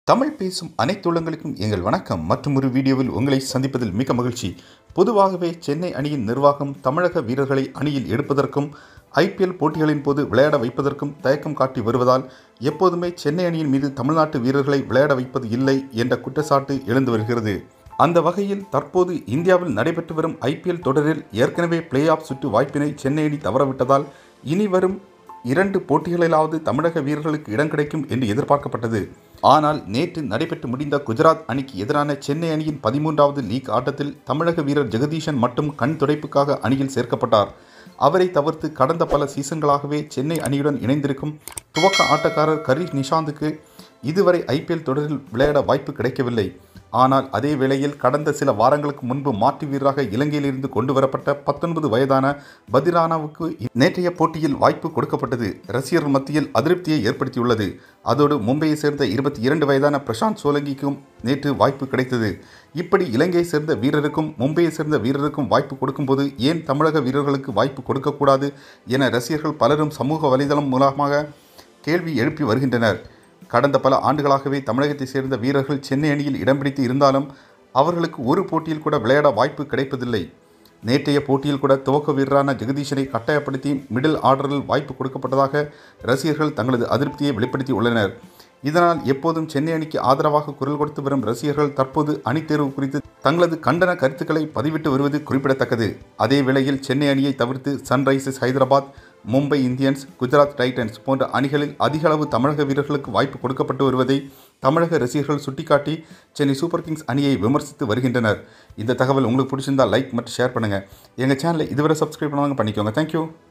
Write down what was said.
தமிழ் பேசும் அனைத்துள்ளங்களுக்கும் எங்கள் வணக்கம் மற்றும் ஒரு வீடியோவில் உங்களை சந்திப்பதில் மிக மகிழ்ச்சி பொதுவாகவே சென்னை அணியின் நிர்வாகம் தமிழக வீரர்களை அணியில் எடுப்பதற்கும் ஐபிஎல் போட்டிகளின் போது விளையாட வைப்பதற்கும் தயக்கம் காட்டி வருவதால் எப்போதுமே சென்னை அணியின் மீது தமிழ்நாட்டு வீரர்களை விளையாட வைப்பது இல்லை என்ற குற்றச்சாட்டு எழுந்து வருகிறது அந்த வகையில் தற்போது இந்தியாவில் நடைபெற்று வரும் ஐபிஎல் தொடரில் ஏற்கனவே பிளே ஆஃப் சுற்று வாய்ப்பினை சென்னை அணி தவறவிட்டதால் இனி வரும் இரண்டு போட்டிகளிலாவது தமிழக வீரர்களுக்கு இடம் கிடைக்கும் என்று எதிர்பார்க்கப்பட்டது ஆனால் நேற்று நடைபெற்று முடிந்த குஜராத் அணிக்கு எதிரான சென்னை அணியின் பதிமூன்றாவது லீக் ஆட்டத்தில் தமிழக வீரர் ஜெகதீஷன் மட்டும் கண் துடைப்புக்காக அணியில் சேர்க்கப்பட்டார் அவரை தவிர்த்து கடந்த பல சீசன்களாகவே சென்னை அணியுடன் இணைந்திருக்கும் துவக்க ஆட்டக்காரர் கரீஷ் நிஷாந்துக்கு இதுவரை ஐபிஎல் தொடரில் விளையாட வாய்ப்பு கிடைக்கவில்லை ஆனால் அதே வேளையில் கடந்த சில வாரங்களுக்கு முன்பு மாற்று வீரராக இலங்கையிலிருந்து கொண்டு வரப்பட்ட பத்தொன்பது வயதான பதிரானாவுக்கு நேற்றைய போட்டியில் வாய்ப்பு கொடுக்கப்பட்டது ரசிகர்கள் மத்தியில் அதிருப்தியை ஏற்படுத்தியுள்ளது அதோடு மும்பையை சேர்ந்த இருபத்தி இரண்டு வயதான பிரசாந்த் சோலங்கிக்கும் நேற்று வாய்ப்பு கிடைத்தது இப்படி இலங்கையை சேர்ந்த வீரருக்கும் மும்பையை சேர்ந்த வீரருக்கும் வாய்ப்பு கொடுக்கும்போது ஏன் தமிழக வீரர்களுக்கு வாய்ப்பு கொடுக்கக்கூடாது என ரசிகர்கள் பலரும் சமூக வலைதளம் மூலமாக கேள்வி எழுப்பி வருகின்றனர் கடந்த பல ஆண்டுகளாகவே தமிழகத்தை சேர்ந்த வீரர்கள் சென்னை அணியில் இடம் பிடித்து இருந்தாலும் அவர்களுக்கு ஒரு போட்டியில் கூட விளையாட வாய்ப்பு கிடைப்பதில்லை நேற்றைய போட்டியில் கூட துவக்க வீரரான ஜெகதீஷனை கட்டாயப்படுத்தி மிடில் ஆர்டரில் வாய்ப்பு கொடுக்கப்பட்டதாக ரசிகர்கள் தங்களது அதிருப்தியை வெளிப்படுத்தி உள்ளனர் இதனால் எப்போதும் சென்னை அணிக்கு ஆதரவாக குரல் கொடுத்து வரும் ரசிகர்கள் தற்போது அணி தேர்வு குறித்து தங்களது கண்டன கருத்துக்களை பதிவிட்டு வருவது குறிப்பிடத்தக்கது அதே வேளையில் சென்னை அணியை தவிர்த்து Sunrisers Hyderabad Mumbai Indians Gujarat Titans போன்ற அணிகளில் அதிக அளவு தமிழக வீரர்களுக்கு வாய்ப்பு கொடுக்கப்பட்டு வருவதை தமிழக ரசிகர்கள் சுட்டிக்காட்டி சென்னை சூப்பர் கிங்ஸ் அணியை விமர்சித்து வருகின்றனர் இந்த தகவல் உங்களுக்கு பிடிச்சிருந்தால் லைக் மற்றும் ஷேர் பண்ணுங்கள் எங்கள் சேனலை இதுவரை சப்ஸ்கிரைப் பண்ணாங்க பண்ணிக்கோங்க தேங்க்யூ